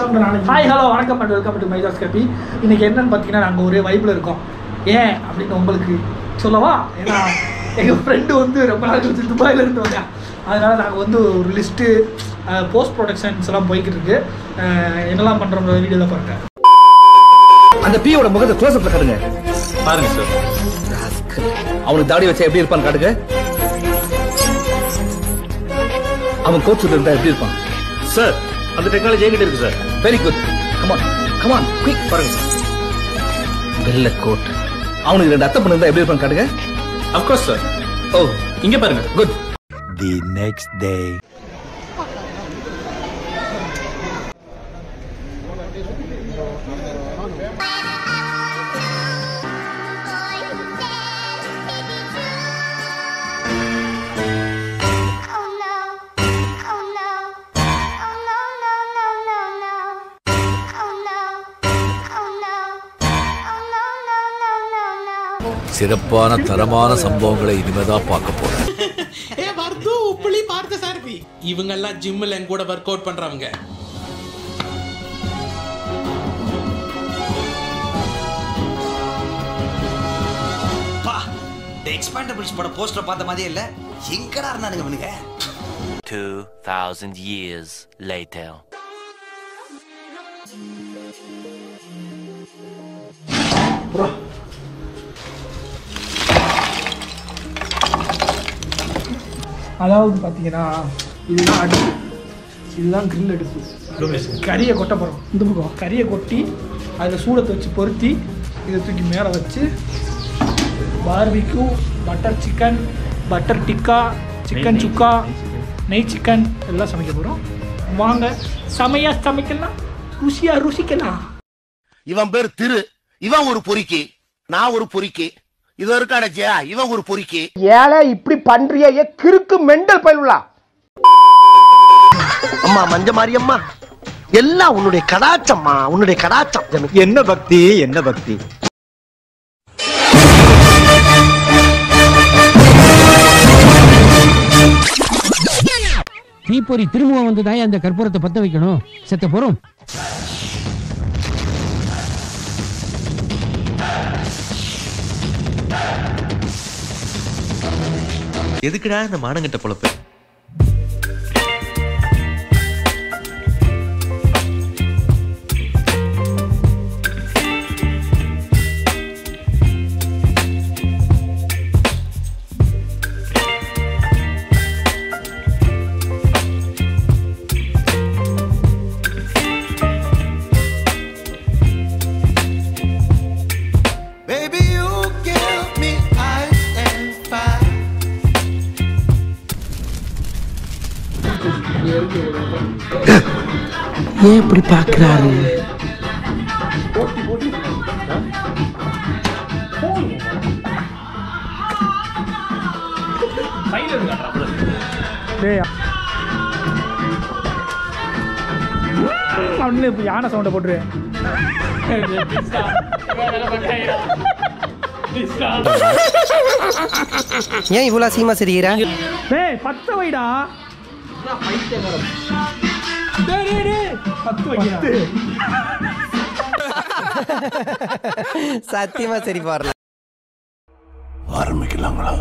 Hi hello வணக்கம் and welcome to Midas கபி இன்னைக்கு என்னன்னு பார்த்தீங்கன்னா நாங்கள் ஒரே வைப்பில் இருக்கோம் ஏன் அப்படின்னு உங்களுக்கு சொல்லவா ஏன்னா எங்கள் ஃப்ரெண்டு வந்து ரொம்ப நாள் கழிச்சு துபாயில இருந்து வந்தேன் அதனால நாங்கள் வந்து ஒரு லிஸ்ட்டு போஸ்ட் ப்ரொடக்ஷன்ஸ் எல்லாம் போய்கிட்டு இருக்கு அஹ், என்னெல்லாம் பண்ணுறோம் வீடியோவில் பாருங்க அந்த பியோட முகத்தை க்ளோஸ் அப்ல காட்டுங்க பாருங்க சார் அவனுக்கு தாடி வச்சா எப்படி இருப்பான்னு காட்டுங்க அவன் கோட் சூட் இருந்தா எப்படி இருப்பான் சார் அந்த டெக்னாலஜி என்கிட்ட இருக்கு sir very good come on come on quick பாருங்க சார் வெள்ள கோட் அவனுக்கு ரெண்டு அத்தை பண்ணி இருந்தா எப்படி இருப்பான்னு காட்டுங்க அப்கோர்ஸ் சார் ஓ இங்க பாருங்க good The next day. Oh no. Oh no. Oh no, no, no, no, no. Oh no. Oh no. Oh no, no, no, no, no. சிறப்பான தரமான சம்பவங்களை இனிமேதான் பார்க்க போறேன் ஏ வர்து உப்புளி பார்த்த சாரதி இவங்க எல்லாம் ஜிம்ல என் கூட ஒர்க் அவுட் பண்றவங்க பா இந்த எக்ஸ்பாண்டபிள்ஸ் பட போஸ்டர் பார்த்த மாதிரியே இல்ல எங்கடா இருந்தானுங்க இவனுங்க 2000 years later. அதாவது பார்த்தீங்கன்னா இதுதான் அடுப்பு இதுதான் grill அடுப்பு கறியை கொட்ட போகிறோம் இந்த பக்கம் கறியை கொட்டி அதில் சூடத்தை வச்சு பொருத்தி இதை தூக்கி மேலே வச்சு barbecue butter chicken butter tikka chicken sukka நெய் சிக்கன் எல்லாம் சமைக்க போகிறோம் வாங்க செமையாக சமைக்கலாம் ருசியாக ருசிக்கலாம் இவன் பேர் திரு இவன் ஒரு பொறிக்கி நான் ஒரு பொறிக்கி இது இருக்கான ஜெயா இவன் ஒரு பொறிக்கி ஏழை இப்படி பண்றியே கிறுக்கு மெண்டல் பயிலுலா அம்மா மஞ்ச மாரியம்மா எல்லாம் உன்னுடைய கடாச்சம்மா உன்னுடைய கடாச்சம் என்ன பக்தி என்ன பக்தி தீப்பொறி திரும்பவும் வந்துதான் அந்த கற்பூரத்தை பத்த வைக்கணும் செத்த போறோம் எதுக்குடா இந்த மானங்கிட்ட பொழப்பு Baby you give me ice and fire ஏன் இப்படி பாக்குறாரு அப்படின்னு இப்போ யானை சவுண்டை போட்டுருவேன் ஏன் இவ்வளவு அசிங்கமா சிரிக்கிற டேய் பத்த வைடா டேய், டேய், டேய், பத்து வைக்கிறா சத்தியமா சரி பாருல ஆரம்பிக்கலாங்களா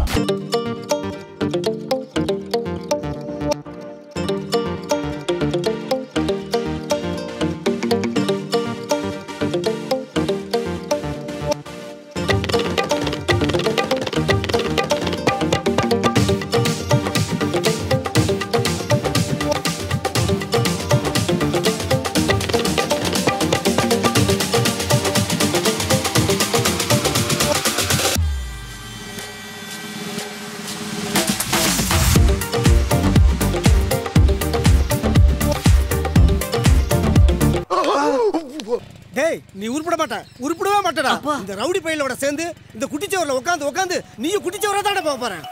டேய் நீ உருப்பட மாட்ட உருப்படவே மாட்டடா இந்த ரவுடி பையலோட சேர்ந்து இந்த குட்டிச்சவர்ல உட்காந்து உட்காந்து நீயும் குட்டிச்சவரா தானே போக போற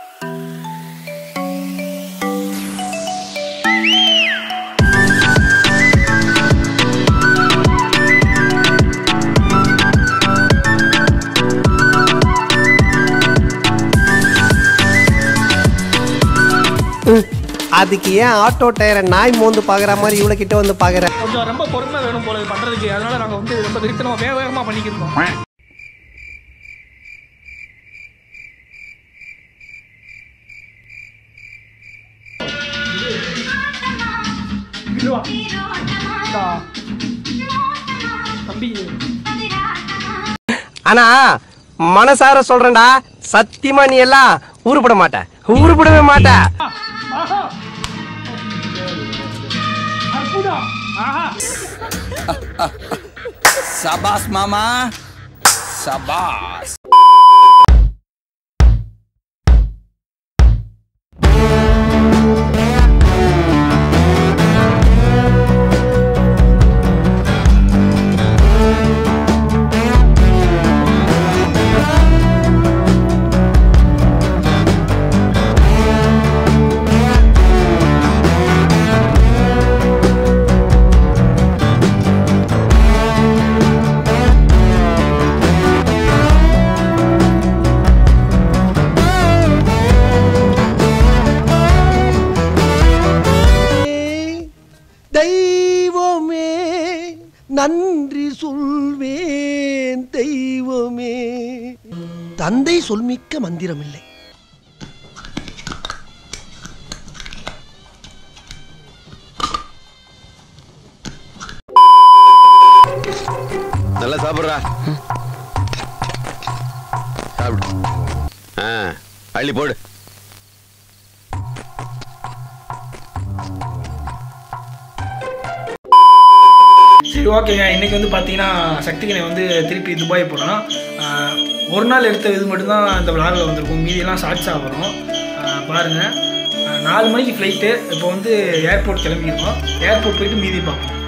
அதுக்கு ஏன் ஆட்டோ டயரை நாய் மோந்து பாக்குற மாதிரி இவ்வளவு கிட்ட வந்து பாக்குற கொஞ்சம் ரொம்ப பொறுமை வேணும் போல இது பண்றதுக்கு அதனால நாங்க வந்து ரொம்ப திருத்தனமா வேக வேகமா பண்ணிக்கிறோம் இதுவா? இந்தா. தம்பி ஆனா மனசார சொல்றேன்டா சத்தியமா நீ எல்லாம் உருப்பட மாட்ட உருப்படவே மாட்ட ஆஹா அற்புதம் ஆஹா சபாஸ் மாமா சபாஸ் தெய்வமே நன்றி சொல்வேன் தெய்வமே தந்தை சொல்மிக்க மந்திரமில்லை நல்லா சாப்பிட்றா சாப்பிடு ஆ அள்ளி போடு சரி ஓகேங்க இன்னைக்கு வந்து பார்த்தீங்கன்னா சக்திகனை வந்து திருப்பி துபாய் போகிறோம் ஒரு நாள் எடுத்த இது மட்டும்தான் இந்த விளாகில் வந்திருக்கும் மீதியெல்லாம் ஷார்ட்ஸாக வரும் ஆஹ் பாருங்க ஆஹ் நாலு மணிக்கு ஃப்ளைட்டு இப்போ வந்து ஏர்போர்ட் கிளம்பியிருக்கோம் ஏர்போர்ட் போயிட்டு மீதி பார்ப்போம்